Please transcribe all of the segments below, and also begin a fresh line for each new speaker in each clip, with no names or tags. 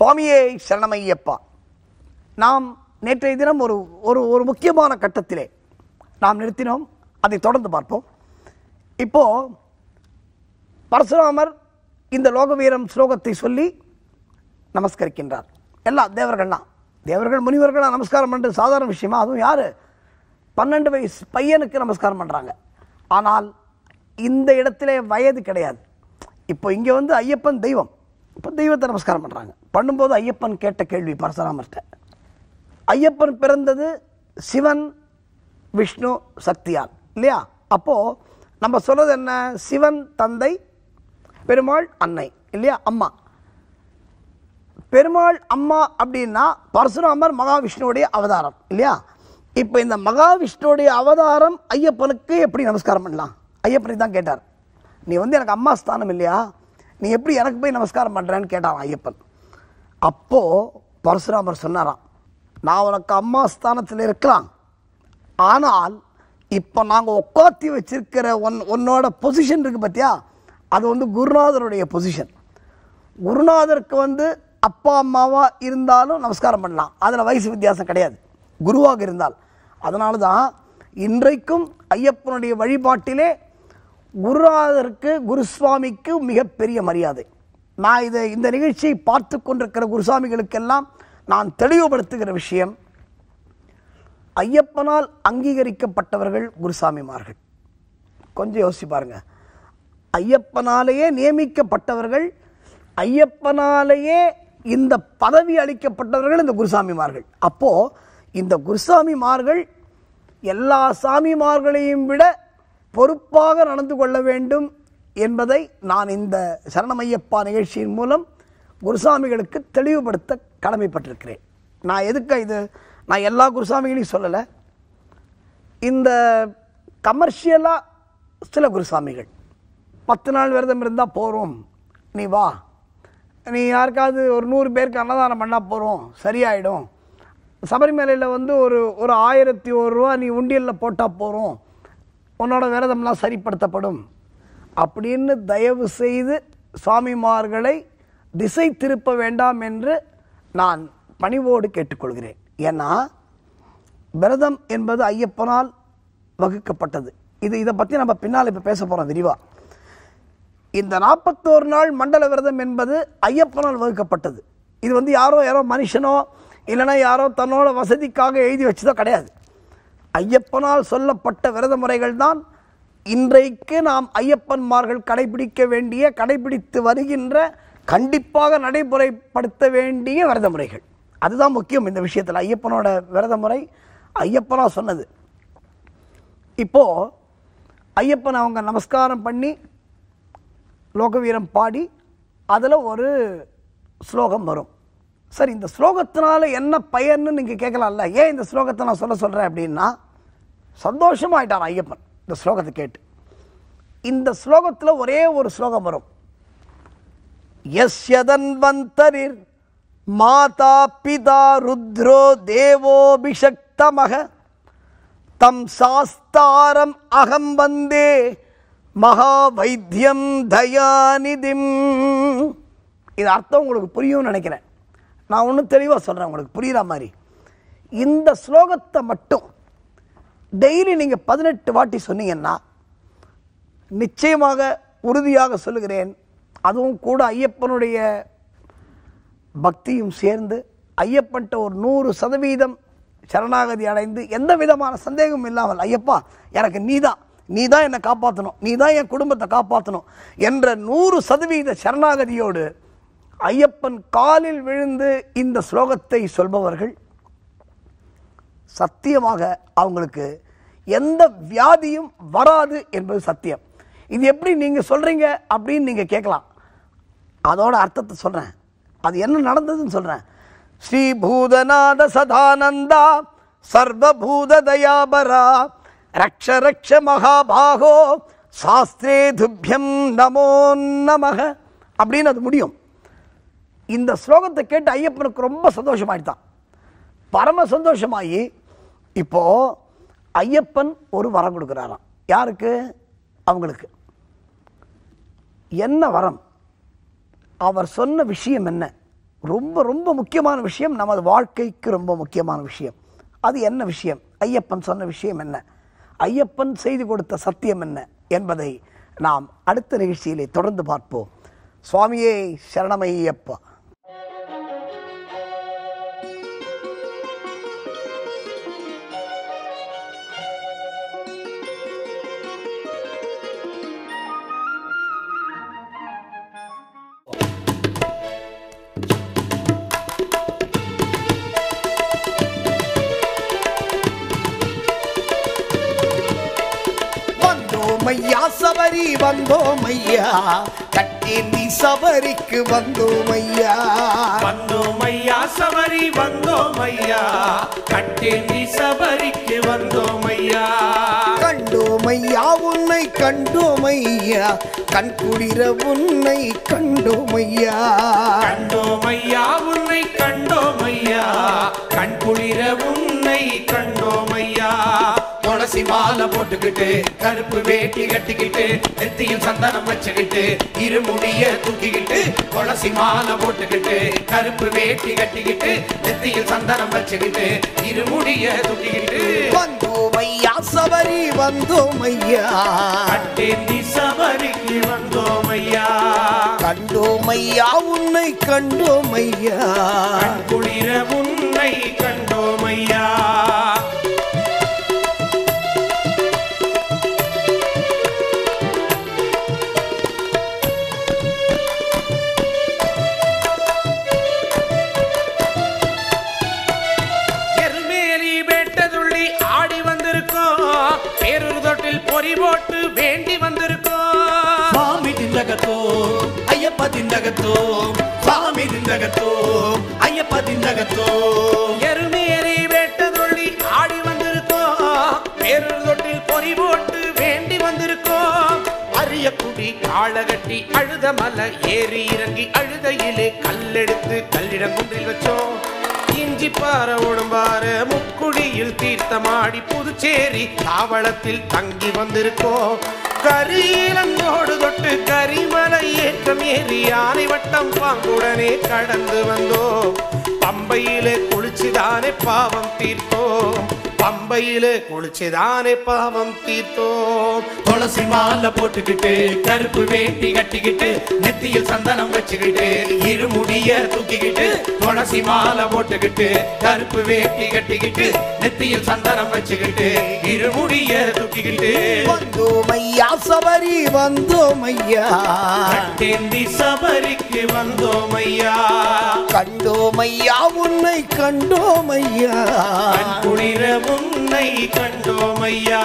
சுவாமியே சரணமையப்பா நாம் நேற்றைய தினம் ஒரு ஒரு ஒரு முக்கியமான கட்டத்திலே நாம் நிறுத்தினோம் அதை தொடர்ந்து பார்ப்போம் இப்போ பரசுராமர் இந்த லோகவீரம் ஸ்லோகத்தை சொல்லி நமஸ்கரிக்கின்றார் எல்லா தேவர்கள்லாம் தேவர்கள் முனிவர்கள்லாம் நமஸ்காரம் பண்ணுறது சாதாரண விஷயமா அதுவும் யார் பன்னெண்டு வயசு பையனுக்கு நமஸ்காரம் பண்ணுறாங்க ஆனால் இந்த இடத்திலே வயது கிடையாது இப்போ இங்கே வந்து ஐயப்பன் தெய்வம் இப்போ தெய்வத்தை நமஸ்காரம் பண்ணுறாங்க பண்ணும்போது ஐயப்பன் கேட்ட கேள்வி பரசுராமர்கிட்ட ஐயப்பன் பிறந்தது சிவன் விஷ்ணு சக்தியால் இல்லையா அப்போது நம்ம சொல்றது என்ன சிவன் தந்தை பெருமாள் அன்னை இல்லையா அம்மா பெருமாள் அம்மா அப்படின்னா பரசுராமர் மகாவிஷ்ணுவுடைய அவதாரம் இல்லையா இப்போ இந்த மகாவிஷ்ணுவுடைய அவதாரம் ஐயப்பனுக்கு எப்படி நமஸ்காரம் பண்ணலாம் ஐயப்பனை தான் கேட்டார் நீ வந்து எனக்கு அம்மா ஸ்தானம் இல்லையா நீ எப்படி எனக்கு போய் நமஸ்காரம் பண்ணுறேன்னு கேட்டாராம் ஐயப்பன் அப்போது பரசுராமர் சொன்னாராம் நான் உனக்கு அம்மா ஸ்தானத்தில் இருக்கலாம் ஆனால் இப்போ நாங்கள் உட்காத்தி வச்சிருக்கிற ஒன் உன்னோட பொசிஷன் இருக்குது பார்த்தியா அது வந்து குருநாதருடைய பொசிஷன் குருநாதருக்கு வந்து அப்பா அம்மாவா இருந்தாலும் நமஸ்காரம் பண்ணலாம் அதில் வயசு வித்தியாசம் கிடையாது குருவாக இருந்தால் அதனால தான் இன்றைக்கும் ஐயப்பனுடைய வழிபாட்டிலே குருநாதருக்கு குருசுவாமிக்கு மிகப்பெரிய மரியாதை நான் இதை இந்த நிகழ்ச்சியை பார்த்து கொண்டிருக்கிற குருசாமிகளுக்கெல்லாம் நான் தெளிவுபடுத்துகிற விஷயம் ஐயப்பனால் அங்கீகரிக்கப்பட்டவர்கள் குருசாமிமார்கள் கொஞ்சம் யோசிச்சு பாருங்க ஐயப்பனாலேயே நியமிக்கப்பட்டவர்கள் ஐயப்பனாலேயே இந்த பதவி அளிக்கப்பட்டவர்கள் இந்த குருசாமிமார்கள் அப்போ இந்த குருசாமிமார்கள் எல்லா சாமிமார்களையும் விட பொறுப்பாக நடந்து கொள்ள வேண்டும் என்பதை நான் இந்த சரணமையப்பா நிகழ்ச்சியின் மூலம் குருசாமிகளுக்கு தெளிவுபடுத்த கடமைப்பட்டிருக்கிறேன் நான் எதுக்கு இது நான் எல்லா குருசாமிகளையும் சொல்லலை இந்த கமர்ஷியலாக சில குருசாமிகள் பத்து நாள் விரதம் இருந்தால் போகிறோம் நீ வா நீ யாருக்காவது ஒரு நூறு பேருக்கு அன்னதானம் பண்ணால் போகிறோம் சரியாயிடும் சபரிமலையில் வந்து ஒரு ஒரு ஆயிரத்தி ஒரு ரூபா நீ உண்டியலில் போட்டால் போகிறோம் உன்னோட விரதம்லாம் சரிப்படுத்தப்படும் அப்படின்னு தயவு செய்து சுவாமிமார்களை திசை திருப்ப வேண்டாம் என்று நான் பணிவோடு கேட்டுக்கொள்கிறேன் ஏன்னா விரதம் என்பது ஐயப்பனால் வகுக்கப்பட்டது இது இதை பற்றி நம்ம பின்னால் இப்போ பேச போகிறோம் விரிவாக இந்த நாற்பத்தோரு நாள் மண்டல விரதம் என்பது ஐயப்பனால் வகுக்கப்பட்டது இது வந்து யாரோ யாரோ மனுஷனோ இல்லைன்னா யாரோ தன்னோட வசதிக்காக எழுதி வச்சதோ கிடையாது ஐயப்பனால் சொல்லப்பட்ட விரத முறைகள் தான் இன்றைக்கு நாம் ஐயப்பன்மார்கள் கடைபிடிக்க வேண்டிய கடைபிடித்து வருகின்ற கண்டிப்பாக நடைமுறைப்படுத்த வேண்டிய விரத முறைகள் அதுதான் முக்கியம் இந்த விஷயத்தில் ஐயப்பனோட விரத முறை ஐயப்பனா சொன்னது இப்போ ஐயப்பன் அவங்க நமஸ்காரம் பண்ணி லோகவீரம் பாடி அதில் ஒரு ஸ்லோகம் வரும் சரி இந்த ஸ்லோகத்தினால என்ன பயன்னு நீங்கள் கேட்கலாம்ல ஏன் இந்த ஸ்லோகத்தை நான் சொல்ல சொல்கிறேன் அப்படின்னா சந்தோஷமாயிட்டான் ஐயப்பன் இந்த ஸ்லோகத்தை கேட்டு இந்த ஸ்லோகத்தில் ஒரே ஒரு ஸ்லோகம் வரும் யஸ்யதன்வந்தரிர் மாதா பிதா ருத்ரோ தேவோபிஷக்தமக தம் சாஸ்தாரம் அகம் வந்தே மகாவைத்தியம் தயாநிதிம் இது அர்த்தம் உங்களுக்கு புரியும்னு நினைக்கிறேன் நான் ஒன்றும் தெளிவாக சொல்கிறேன் உங்களுக்கு புரியுற மாதிரி இந்த ஸ்லோகத்தை மட்டும் டெய்லி நீங்கள் பதினெட்டு வாட்டி சொன்னீங்கன்னா நிச்சயமாக உறுதியாக சொல்லுகிறேன் அதுவும் கூட ஐயப்பனுடைய பக்தியும் சேர்ந்து ஐயப்பன்ட்ட ஒரு நூறு சதவீதம் சரணாகதி அடைந்து எந்த விதமான சந்தேகமும் இல்லாமல் ஐயப்பா எனக்கு நீதான் நீ தான் என்னை காப்பாற்றணும் நீ தான் என் குடும்பத்தை காப்பாற்றணும் என்ற நூறு சதவீத சரணாகதியோடு ஐயப்பன் காலில் விழுந்து இந்த ஸ்லோகத்தை சொல்பவர்கள் சத்தியமாக அவங்களுக்கு எந்த வியாதியும் வராது என்பது சத்தியம் இது எப்படி நீங்கள் சொல்கிறீங்க அப்படின்னு நீங்கள் கேட்கலாம் அதோட அர்த்தத்தை சொல்கிறேன் அது என்ன நடந்ததுன்னு சொல்கிறேன் ஸ்ரீ பூதநாத சதானந்தா சர்வபூத தயாபரா ரக்ஷ ரக்ஷ மகாபாகோ சாஸ்திரே துப்பியம் நமோ நமக அப்படின்னு அது முடியும் இந்த ஸ்லோகத்தை கேட்டு ஐயப்பனுக்கு ரொம்ப சந்தோஷமாயிட்டான் பரம சந்தோஷமாயி இப்போ ஐயப்பன் ஒரு வரம் கொடுக்குறாராம் யாருக்கு அவங்களுக்கு என்ன வரம் அவர் சொன்ன விஷயம் என்ன ரொம்ப ரொம்ப முக்கியமான விஷயம் நமது வாழ்க்கைக்கு ரொம்ப முக்கியமான விஷயம் அது என்ன விஷயம் ஐயப்பன் சொன்ன விஷயம் என்ன ஐயப்பன் செய்து கொடுத்த சத்தியம் என்ன என்பதை நாம் அடுத்த நிகழ்ச்சியிலே தொடர்ந்து பார்ப்போம் சுவாமியே சரணமையப்பா வந்தோம் ஐயா சபரி வந்தோம் ஐயா கட்டேந்தி சபரிக்கு வந்தோம் ஐயா
வந்தோம் ஐயா சபரி வந்தோம் ஐயா கட்டேந்தி சபரிக்கு வந்தோம் ஐயா
கண்டோம் ஐயா உன்னை கண்டோம் ஐயா கண்குளிர உன்னை கண்டோம் ஐயா
கண்டோம் ஐயா உன்னை கண்டோம் ஐயா கண் குளிர உன்னை கண்டோம் ஐயா துளசி மாலை போட்டுக்கிட்டு கருப்பு வேட்டி கட்டிக்கிட்டு நெத்தியில் சந்தனம் வச்சுக்கிட்டு இருமுடிய தூக்கிக்கிட்டு துளசி மாலை போட்டுக்கிட்டு கருப்பு வேட்டி கட்டிக்கிட்டு நெத்தியில் சந்தனம் வச்சுக்கிட்டு இருமுடிய தூக்கிக்கிட்டு
வந்தோம் ஐயா சபரி வந்தோம் ஐயா
கட்டேந்தி சபரிக்கு வந்தோம் ஐயா
கண்டோம் ஐயா உன்னை கண்டோம் ஐயா
கண் குளிர உன்னை கண்டோம் ஐயா எருமேலி வேட்டதுள்ளி ஆடி வந்திருக்கோம் பேரூர் தொட்டில் பொறி போட்டு வேண்டி வந்திருக்கோம்
சுவாமி திண்டகத்தோ ஐயப்ப திண்டகத்தோ சுவாமி திண்டகத்தோ ஐயப்ப திண்டகத்தோ
எருமேலி வேட்டதுள்ளி ஆடி வந்திருக்கோம் பேரூர் தொட்டில் பொறி போட்டு வேண்டி வந்திருக்கோம் அரிய குடி காளகட்டி அழுத மலை ஏறி இறங்கி அழுதையிலே கல்லெடுத்து கல்லிடங்குன்றில் வச்சோம் இஞ்சி பாற உடம்பார முக்குடியில் தீர்த்தமாடி புதுச்சேரி தாவளத்தில் தங்கி வந்திருக்கோம் கரியலங்கோடு தொட்டு கரிமலை ஏற்றம் ஏறி யானை வட்டம் பாங்குடனே கடந்து வந்தோம் பம்பையிலே குளிச்சுதானே பாவம் தீர்த்தோம் பம்பையிலே குளிச்சுதானே பாவம் தீர்த்தோம்
துளசி மாலை போட்டுக்கிட்டு கருப்பு வேட்டி கட்டிக்கிட்டு நெத்தியில் சந்தனம் வச்சுக்கிட்டு இருமுடிய தூக்கிக்கிட்டு துளசி மாலை போட்டுக்கிட்டு கருப்பு வேட்டி கட்டிக்கிட்டு நெத்தியில் சந்தனம் வச்சுக்கிட்டு இருமுடிய தூக்கிக்கிட்டு
வந்தோம் ஐயா சபரி வந்தோம் ஐயா
கட்டேந்தி சபரிக்கு வந்தோம் ஐயா
கண்டோம் ஐயா உன்னை கண்டோம் ஐயா
கண் குளிர உன்னை கண்டோம் ஐயா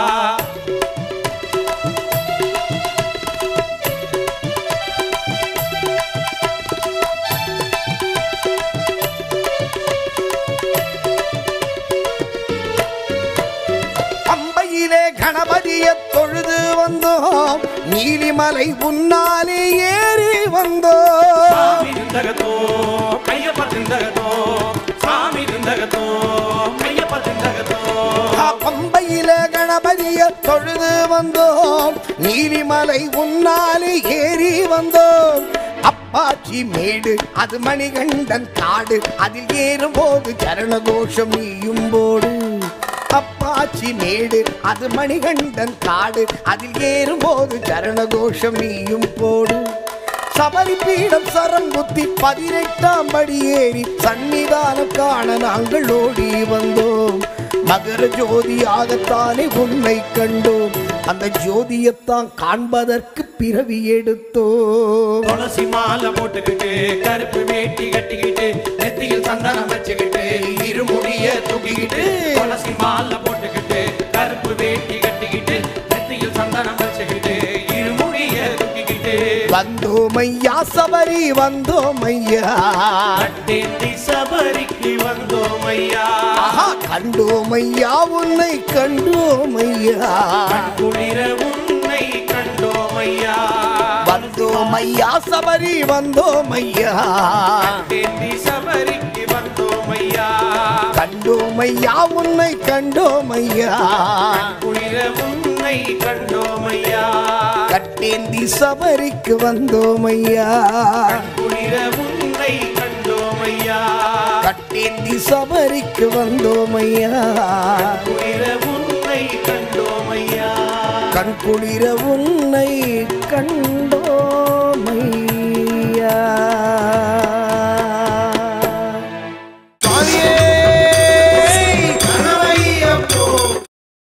பம்பையிலே கணபதிய தொழுது வந்தோம் நீலிமலை உன்னாலே ஏறி வந்தோம்
சாமி திந்தகத்தோ ஐயப்ப திந்தகத்தோ சாமி திந்தகத்தோ ஐயப்ப திந்தகத்தோ
பம்பையில கணபதிய தொழுது வந்தோம் நீலிமலை உன்னாலே ஏறி வந்தோம் அப்பாச்சி மேடு அது மணிகண்டன் காடு அதில் ஏறும்போது சரணகோஷம் நீயும் போடு அப்பாச்சி மேடு அது மணிகண்டன் காடு அதில் ஏறும்போது சரணகோஷம் நீயும் போடு சபரி பீடம் சரம் குத்தி பதினெட்டாம் படி ஏறி சன்னிதானம் காண நாங்கள் ஓடி வந்தோம் மகர ஜோதியாகத்தானே உன்னை கண்டோம் அந்த ஜோதியத்தான் காண்பதற்கு பிறவி எடுத்தோம்
துளசி மாலை போட்டுக்கிட்டு கருப்பு வேட்டி கட்டிக்கிட்டு நெத்தியில் சந்தனம் வச்சுக்கிட்டு இருமுடிய தூக்கிக்கிட்டு துளசி மாலை போட்டுக்கிட்டு கருப்பு வேட்டி கட்டிக்கிட்டு நெத்தியில் சந்தனம் வச்சுக்கிட்டு இருமுடிய தூக்கிக்கிட்டு
வந்தோம் ஐயா சபரி வந்தோம் ஐயா
கட்டேந்தி சபரிக்கு வந்தோம் ஐயா
ஆஹா கண்டோம் ஐயா உன்னை கண்டோம் ஐயா
கண் குளிர உன்னை கண்டோம் ஐயா
வந்தோம் ஐயா சபரி வந்தோம் ஐயா
கட்டேந்தி சபரிக்கு வந்தோம் ஐயா
கண்டோம் ஐயா உன்னை கண்டோம் ஐயா
கண் குளிர உன்னை கண்டோம் ஐயா
கட்டேந்தி சபரிக்கு வந்தோம் ஐயா
குளிர உன்னை கண்டோம்
ஐயா
கட்டேந்தி சபரிக்கு வந்தோம் ஐயா
உயிர உன்னை கண்டோம் ஐயா
கண்குளிர உன்னை கண்டோம் ஐயா